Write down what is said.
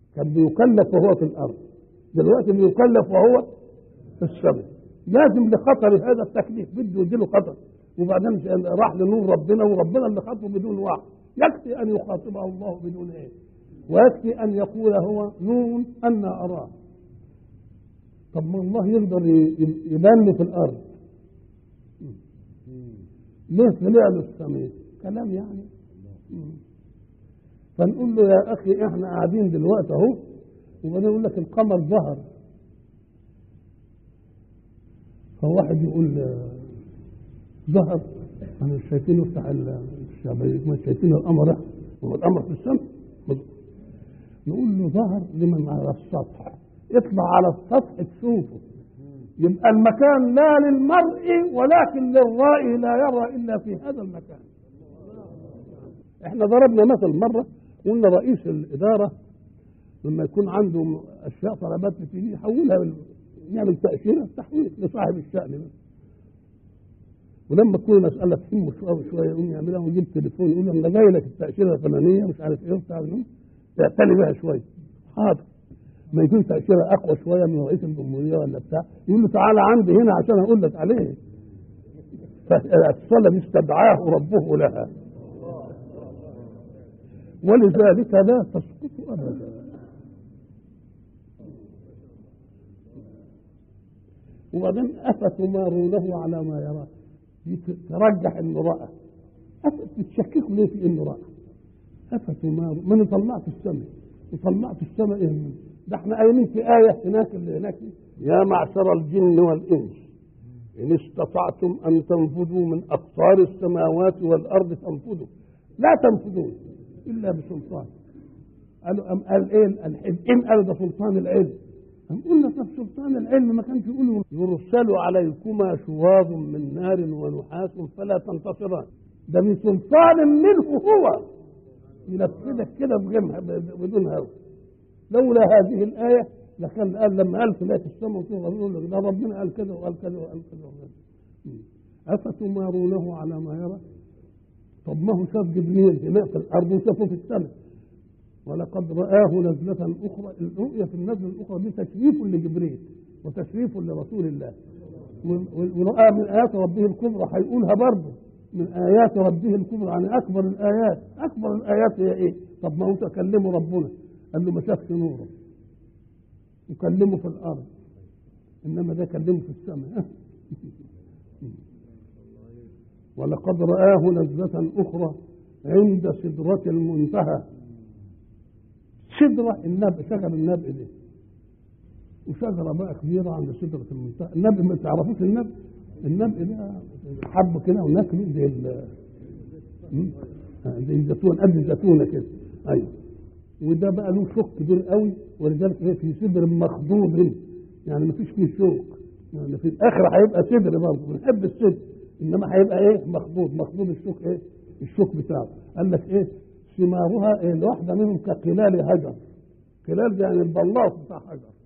كان بيكلف وهو في الارض دلوقتي بيكلف وهو في السماء لازم لخطر هذا التكليف بده يديله خطر وبعدين راح لنور ربنا وربنا اللي خاطبه بدون وعي يكفي ان يخاطبه الله بدون ايه ويكفي ان يقول هو نور انا اراه طب ما الله يقدر يبان له في الارض ليه طلع له السماء كلام يعني فنقول له يا اخي احنا قاعدين دلوقتي اهو وبعدين يقول لك القمر ظهر فواحد يقول ظهر انا مش شايفينه بتاع الشبابيك ما شايفين القمر هو القمر في السماء نقول له ظهر لمن على السطح اطلع على السطح تشوفه يبقى المكان لا للمرء ولكن للرائي لا يرى الا في هذا المكان احنا ضربنا مثل مره قلنا رئيس الاداره لما يكون عنده اشياء طلبات بتيجي يحولها يعمل تاشيره تحويل لصاحب الشان بس ولما تكون مساله تهمه شويه شويه يقوم يعملها ويجيب تليفون يقول له انا جاي لك التاشيره الفلانيه مش عارف ايه وبتاع تعتني بها شويه حاضر ما يكون تاشيره اقوى شويه من رئيس الجمهوريه ولا بتاع يقول له تعالى عندي هنا عشان اقول لك عليه فالصلاه استدعاه ربه لها ولذلك لا تسقط ابدا وبعدين افتمارونه على ما يراه ترجح انه راى تتشككوا ليه في انه راى افتماروا ما طلعت السماء وطلعت السماء ايه ده احنا قايلين في ايه هناك اللي هناك يا معشر الجن والانس ان استطعتم ان تنفذوا من اقطار السماوات والارض فانفذوا لا تنفذون الا بسلطان قالوا ام قال ايه ان قالوا ده سلطان العلم أم قلنا طب سلطان العلم ما كانش يقولوا يرسل عليكما شواظ من نار ونحاس فلا تنتصران ده من سلطان منه هو ينفذك كده بدون هوى لولا هذه الآية لكان قال لما قال في ليلة السماء وتغفر يقول لك ده ربنا قال كذا وقال كذا وقال كذا وقال أفتمارونه على ما يرى طب ما هو شاف جبريل هنا في الأرض وشافه في السماء ولقد رآه نزلة أخرى الرؤية في النزلة الأخرى دي تشريف لجبريل وتشريف لرسول الله ورأى من آيات ربه الكبرى هيقولها برضه من آيات ربه الكبرى يعني أكبر الآيات أكبر الآيات هي إيه؟ طب ما هو تكلمه ربنا قال له ما شافش نوره وكلمه في الأرض إنما ده كلمه في السماء ولقد رآه نزلة أخرى عند سدرة المنتهى سدرة النبء شجر النبء دي وشجرة بقى كبيرة عند سدرة المنتهى النبء ما تعرفوش النبء النبء ده حب كده وناكله زي ال زي الزيتون قد الزيتونة كده ايوه وده بقى له شوك كبير قوي ولذلك ايه في سدر مخضوض يعني ما فيش فيه شوك يعني في الاخر هيبقى سدر برضه بنحب السدر انما هيبقى ايه مخضوض مخضوض الشوك ايه الشوك بتاعه قال لك ايه ثمارها إيه الواحدة منهم كقلال هجر قلال يعني البلاط بتاع حجر